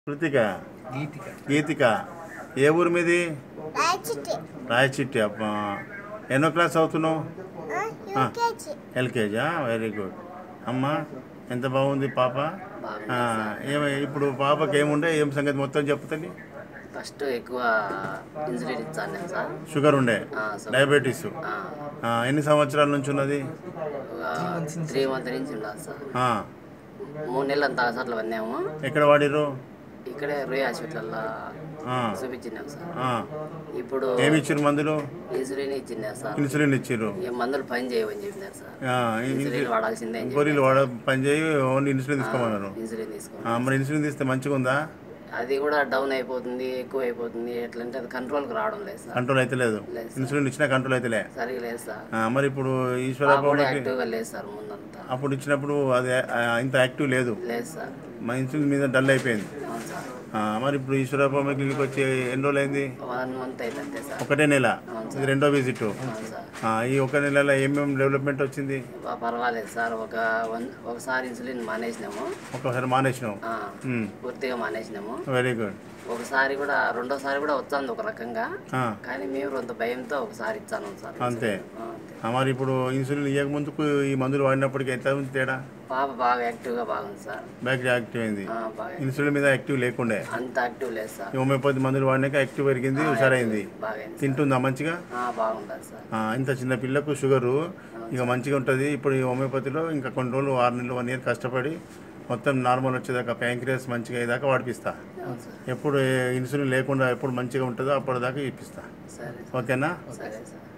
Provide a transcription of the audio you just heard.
కృతిక గీతిక గీతిక ఏ ఊరు మీది రాచిట్టి రాయచిట్టి అబ్బా ఎన్నో క్లాస్ అవుతున్నావు యూకేజీ ఎల్కేజా వెరీ గుడ్ అమ్మ ఎంత బాగుంది పాప ఆ, ఏమ ఇప్పుడు పాపకి ఏముండే ఏం సంగతి మొత్తం చెప్తుంది ఫస్ట్ ఎక్కువ ఇన్సులిన్ ఇచ్చాను నేను సార్ షుగర్ ఉండే ఆ, సార్. డయాబెటీస్ ఆ, ఆ, ఎన్ని సంవత్సరాల నుంచి ఉన్నది ఒక త్రీ మంత్ నుంచి ఉండాలి సార్ ఆ, మూడు నెలలు అంతా సార్లు వన్నాము ఎక్కడ వాడిరు ఇక్కడే రోయ్ హాస్పిటల్లో ఆ, చూపించినాం సార్ ఆ. ఇప్పుడు ఏమి ఇచ్చిర్రు మందులు ఇన్సులిన్ ఇచ్చినారు సార్ ఇన్సులిన్ ఇచ్చిర్రు ఏ మందులు పని చేయమని చెప్పినారు సార్ ఆ, ఇన్సులిన్ వాడాల్సిందే అని గొర్రెలు వాడ పని చేయి ఓన్లీ ఇన్సులిన్ తీసుకోమన్నారు ఇన్సులిన్ తీసుకో ఆ, మరి ఇన్సులిన్ తీస్తే మంచిగా ఉందా అది కూడా డౌన్ అయిపోతుంది ఎక్కువ అయిపోతుంది ఎట్లా అంటే అది కంట్రోల్కి రావడం లేదు సార్ కంట్రోల్ అయితే లేదు లేదు సార్. ఇన్సులిన్ ఇచ్చినా కంట్రోల్ అయితే లే సరిగా లేదు సార్ ఆ, మరి ఇప్పుడు పాప కూడా ఈశ్వరబాబుకి యాక్టివ్గా లేదు సార్ ముందంతా అప్పుడు ఇచ్చినప్పుడు అది ఆ, ఇంత యాక్టివ్ లేదు లేదు సార్ మా ఇన్సులిన్ మీద డల్ అయిపోయింది అవును సార్ ఆ, మరి ఇప్పుడు ఈశ్వరబాబు క్లినిక్ వచ్చి ఎన్ని రోజులు అయింది వన్ మంత్ అయితే అంతే సార్ ఒకటే నెల అవును ఇది రెండో విజిట్ అవును సార్ ఈ ఒక నెలలో ఏమేమి డెవలప్మెంట్ వచ్చింది బా పర్వాలేదు సార్ ఒక వన్ ఒకసారి ఇన్సులిన్ మానేసినాము ఒకసారి మానేసినావు ఆ, పూర్తిగా మానేసినాము వెరీ గుడ్ ఒకసారి కూడా రెండోసారి కూడా వచ్చాను ఒక రకంగా కానీ మేము కొంత భయంతో ఒకసారి ఇచ్చాను సార్ అంతే ఆ, అంతే. ఆ, మరి ఇప్పుడు ఇన్సులిన్ ఇవ్వక ముందుకు ఈ మందులు వాడినప్పటికీ ఎంత ఉంది తేడా పాప బాగా యాక్టివ్గా బాగుంది సార్ బ్యాక్ యాక్టివ్ అయింది ఆ, బాగా ఇన్సులిన్ మీద యాక్టివ్ లేకుండే అంత యాక్టివ్ లేదు సార్ ఈ హోమియోపతి మందులు వాడినాక యాక్టివ్ పెరిగింది హుషారైంది బాగా అయింది సార్. తింటుందా మంచిగా ఆ, బాగుంటుంది సార్ ఆ, ఇంత చిన్న పిల్లకు షుగరు ఇక మంచిగా ఉంటుంది ఇప్పుడు ఈ హోమియోపతిలో ఇంకా కొన్ని రోజులు ఆరు నెలలు వన్ ఇయర్ కష్టపడి మొత్తం నార్మల్ వచ్చేదాకా ప్యాంక్రియాస్ మంచిగా అయ్యేదాకా వాడిపిస్తా అవును సార్ ఎప్పుడు ఏ ఇన్సులిన్ లేకుండా ఎప్పుడు మంచిగా ఉంటుందో అప్పటిదాకా ఇప్పిస్తా సరే ఓకేనా సరే సార్